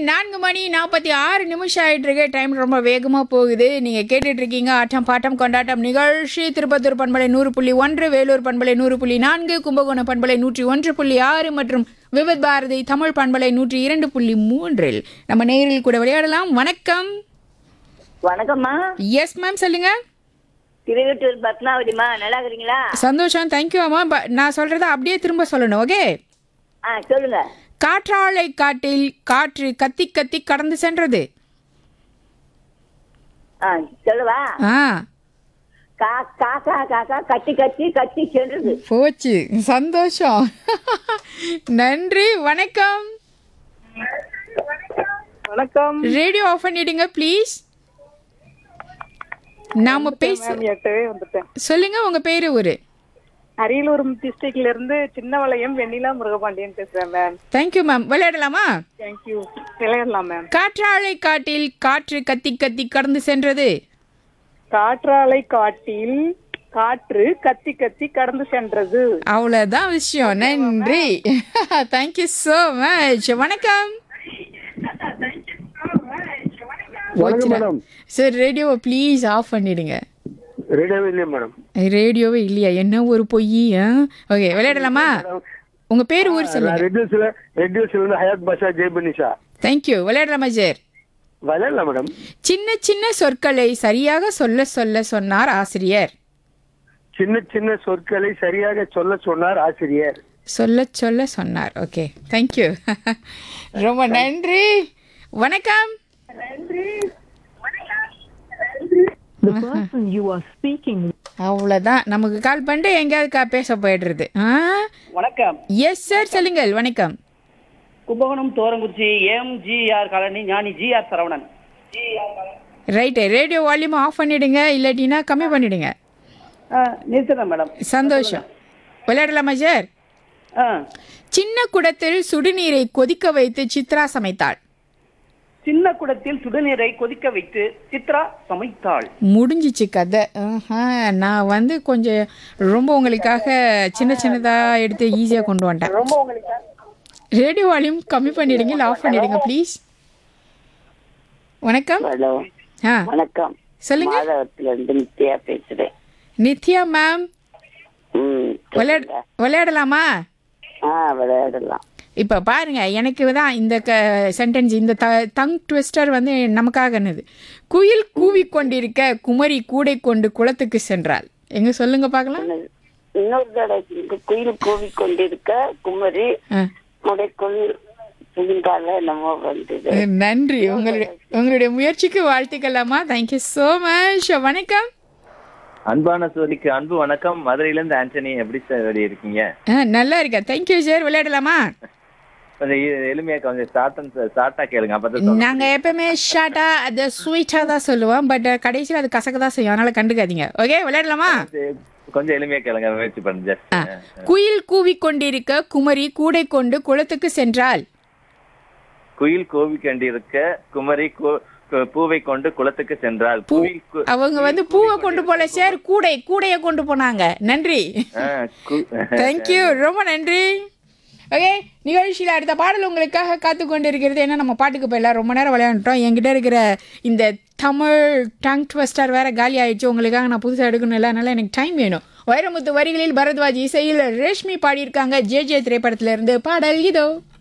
நான்கு மணி நாற்பத்தி ஆறு நிமிஷம் ஆயிட்டு இருக்கு டைம் ரொம்ப வேகமாக போகுது நீங்கள் கேட்டுட்டு இருக்கீங்க ஆட்டம் பாட்டம் கொண்டாட்டம் நிகழ்ச்சி திருப்பத்தூர் பண்பலை நூறு புள்ளி ஒன்று வேலூர் பண்பலை நூறு புள்ளி நான்கு கும்பகோணம் பண்பலை நூற்றி ஒன்று புள்ளி ஆறு மற்றும் விவித் பாரதி தமிழ் பண்பலை நூற்றி இரண்டு புள்ளி மூன்றில் நம்ம நேரில் கூட விளையாடலாம் வணக்கம் வணக்கம்மா எஸ் மேம் சொல்லுங்க திருவட்டூர் பத்மாவதிமா நல்லா இருக்கிறீங்களா சந்தோஷம் தேங்க்யூ அம்மா ப- நான் சொல்கிறத அப்படியே திரும்ப சொல்லணும் ஓகே ஆ சொல்லுங்க காற்றாலை காட்டில் காற்று கத்தி கத்தி கடந்து சென்றது ஆ சொல்லவா ஆ கா காக்கா காக்கா கத்தி கத்தி கத்தி சென்றது போச்சு சந்தோஷம் நன்றி வணக்கம் வணக்கம் ரேடியோ ஆஃப் பண்ணிடுங்க ப்ளீஸ் நாம பேச மேம் எட்டவே வந்துட்டேன் சொல்லுங்க உங்க பேரு ஊரு அரியலூர் டிஸ்ட்ரிக்ட்ல இருந்து சின்னவளையம் வெண்ணிலா முருகபாண்டியன் பேசுறேன் மேம் தேங்க்யூ மேம் விளையாடலாமா தேங்க்யூ விளையாடலாம் மேம் காற்றாலை காட்டில் காற்று கத்தி கத்தி கடந்து சென்றது காற்றாலை காட்டில் காற்று கத்தி கத்தி கடந்து சென்றது அவ்வளோதான் விஷயம் நன்றி தேங்க்யூ ஸோ மச் வணக்கம் வணக்கம் மேடம் சார் ரேடியோவை ப்ளீஸ் ஆஃப் பண்ணிடுங்க ரேடியோவே இல்லையா மேடம் ரேடியோவே இல்லையா என்ன ஒரு பொய் ஓகே விளையாடலாமா உங்க பேர் ஊர் நான் சொல்லுங்க ரெட் ஹில்ஸ்ல ரெட் ஹில்ஸ்ல இருந்து ஹயாத் பாஷா ஜெய்பனிஷா தேங்க்யூ விளையாடலாமா சார் விளையாடலாம் மேடம் சின்ன சின்ன சொற்களை சரியாக சொல்ல சொல்ல சொன்னார் ஆசிரியர் சின்ன சின்ன சொற்களை சரியாக சொல்ல சொன்னார் ஆசிரியர் சொல்ல சொல்ல சொன்னார் ஓகே தேங்க்யூ ரொம்ப நன்றி வணக்கம் The person you are speaking அவ்வளோதான் நமக்கு கால் பண்ணிட்டு எங்கேயாவது கா- பேச போயிடுறது ஆ வணக்கம் எஸ் சார் சொல்லுங்கள் வணக்கம் Kumbakonam Thorangurichi MGR colony Gnani G R Saravanan right radio volume off பண்ணிடுங்க இல்லாட்டினா கம்மி பண்ணிடுங்க ஆ, நிறுத்துறேன் மேடம் சந்தோஷம் விளையாடலாமா சார் ஆ சின்ன குடத்தில் சுடுநீரை கொதிக்க வைத்து சித்ரா சமைத்தாள் சின்ன குடத்தில் சுடுநீரை கொதிக்க வைத்து சித்ரா சமைத்தாள் முடிஞ்சிச்சு கதை ஆஹா, நான் வந்து கொஞ்சம் ரொம்ப உங்களுக்காக சின்ன சின்னதாக எடுத்து ஈஸியாக கொண்டு வந்துட்டேன் ரொம்ப உங்களுக்கு ரேடியோ வால்யூம் கம்மி பண்ணிடுங்க இல்லை ஆஃப் பண்ணிடுங்க ப்ளீஸ் வணக்கம் ஹலோ ஆ வணக்கம் சொல்லுங்க மாதவத்துல இருந்து நித்யா பேசுறேன் நித்யா மேம் ம் விளையாட விளையாடலாமா ஆ விளையாடலாம் இப்போ பாருங்க எனக்கு தான் இந்த க சென்டென்ஸ் இந்த த டங் ட்விஸ்டர் வந்து நமக்காகனது குயில் கூவிக்கொண்டிருக்க குமரி கூடை கொண்டு குளத்துக்கு சென்றாள் எங்க சொல்லுங்க பார்க்கலாம் இன்னொரு தடவை குயில் கூவி கொண்டிருக்க குமரி ஆ. முடைக்குள் புகுந்தால நம்ம வந்தது நன்றி உங்களுடைய உங்களுடைய முயற்சிக்கு வாழ்த்துக்கலாமா தேங்க்யூ ஸோ மச் வணக்கம் அன்பான சோதிக்கு அன்பு வணக்கம் மதுரையில இருந்து ஆண்டனி எப்படி சார் வெளியே இருக்கீங்க ஆ, நல்லா இருக்கேன் தேங்க்யூ சார் விளையாடலாமா கொஞ்சம் எ- எளிமையா கொஞ்சம் ஸ்டார்ட் ஸ்டார்ட்டா கேளுங்க அப்பதான் சொல்ல நாங்க எப்பவுமே ஷார்ட்டா அது ஸ்வீட்டாக தான் சொல்லுவோம் பட் கடைசியில் அது கசக்க தான் செய்யும் அதனால கண்டுக்காதீங்க ஓகே விளையாடலாமா முடியும். கொஞ்சம் எளிமையா கேளுங்க முயற்சி பண்ணுங்க ஜஸ்ட் ஆ. குயில் கூவிக்கொண்டிருக்க குமரி கூடை கொண்டு குளத்துக்கு சென்றாள் குயில் கோவி கண்டிருக்க குமரி கு- கு- பூவை கொண்டு குளத்துக்கு சென்றாள் குயில் கு- அவங்க வந்து பூவை கொண்டு போல சார் கூடை கூடைய கொண்டு போனாங்க நன்றி ஆ, கு- தேங்க்யூ ரொம்ப நன்றி ஓகே நிகழ்ச்சியில் அடுத்த பாடல் உங்களுக்காக காத்து கொண்டு இருக்கிறது ஏன்னா நம்ம பாட்டுக்கு போயிடலாம் ரொம்ப நேரம் விளையாண்டுட்டோம் என்கிட்ட இருக்கிற இந்த தமிழ் டங் ட்வஸ்டர் வேற காலி ஆயிடுச்சு உங்களுக்காக நான் புதுசாக எடுக்கணும் இல்லை அதனால எனக்கு டைம் வேணும் வைரமுத்து வரிகளில் பரத்வாஜ் இசையில் ரேஷ்மி பாடியிருக்காங்க ஜே ஜே திரைப்படத்துல இருந்து பாடல் இதோ